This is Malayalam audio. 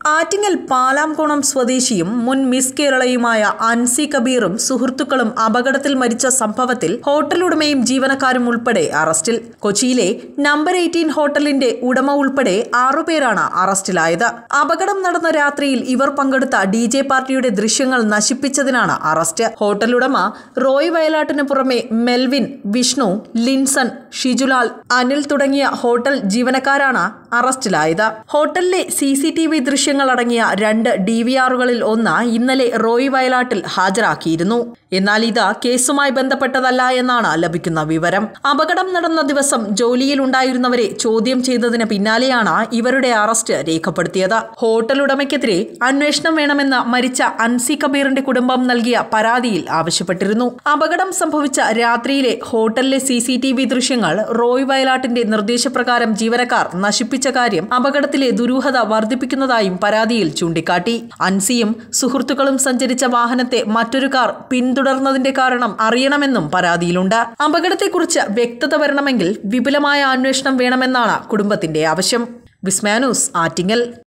ആറ്റിങ്ങൽ പാലാംകോണം സ്വദേശിയും മുൻ മിസ് കേരളയുമായ അൻസി കബീറും സുഹൃത്തുക്കളും അപകടത്തിൽ മരിച്ച സംഭവത്തിൽ ഹോട്ടൽ ഉടമയും ജീവനക്കാരും ഉൾപ്പെടെ അറസ്റ്റിൽ കൊച്ചിയിലെ നമ്പർ എയ്റ്റീൻ ഹോട്ടലിന്റെ ഉടമ ഉൾപ്പെടെ ആറുപേരാണ് അറസ്റ്റിലായത് അപകടം നടന്ന രാത്രിയിൽ ഇവർ പങ്കെടുത്ത ഡി ജെ പാർട്ടിയുടെ ദൃശ്യങ്ങൾ നശിപ്പിച്ചതിനാണ് അറസ്റ്റ് ഹോട്ടൽ ഉടമ റോയ് വയലാട്ടിന് പുറമെ മെൽവിൻ വിഷ്ണു ലിൻസൺ ഷിജുലാൽ അനിൽ തുടങ്ങിയ ഹോട്ടൽ ജീവനക്കാരാണ് അറസ്റ്റിലായത് ഹോട്ടലിലെ സി സി ടി വി ദൃശ്യങ്ങൾ അടങ്ങിയ രണ്ട് ഡി വി ആറുകളിൽ ഒന്ന് ഇന്നലെ റോയ് വയലാട്ടിൽ ഹാജരാക്കിയിരുന്നു എന്നാൽ ഇത് കേസുമായി ബന്ധപ്പെട്ടതല്ല എന്നാണ് ലഭിക്കുന്ന വിവരം അപകടം നടന്ന ദിവസം ജോലിയിൽ ഉണ്ടായിരുന്നവരെ ചോദ്യം ചെയ്തതിന് പിന്നാലെയാണ് ഇവരുടെ അറസ്റ്റ് രേഖപ്പെടുത്തിയത് ഹോട്ടൽ ഉടമയ്ക്കെതിരെ അന്വേഷണം വേണമെന്ന് മരിച്ച അൻസി കബീറിന്റെ കുടുംബം നൽകിയ പരാതിയിൽ ആവശ്യപ്പെട്ടിരുന്നു അപകടം സംഭവിച്ച രാത്രിയിലെ ഹോട്ടലിലെ സി സി ടി വി ദൃശ്യങ്ങൾ റോയ് വയലാട്ടിന്റെ നിർദ്ദേശപ്രകാരം ജീവനക്കാർ നശിപ്പിച്ച കാര്യം അപകടത്തിലെ ദുരൂഹത വർദ്ധിപ്പിക്കുന്നതായും പരാതിയിൽ ചൂണ്ടിക്കാട്ടി അൻസിയും സുഹൃത്തുക്കളും സഞ്ചരിച്ച വാഹനത്തെ മറ്റൊരു കാർ പിന്തുടർന്നതിന്റെ കാരണം അറിയണമെന്നും പരാതിയിലുണ്ട് അപകടത്തെക്കുറിച്ച് വ്യക്തത വരണമെങ്കിൽ വിപുലമായ അന്വേഷണം വേണമെന്നാണ് കുടുംബത്തിന്റെ ആവശ്യം വിസ്മാനൂസ് ആറ്റിങ്ങൽ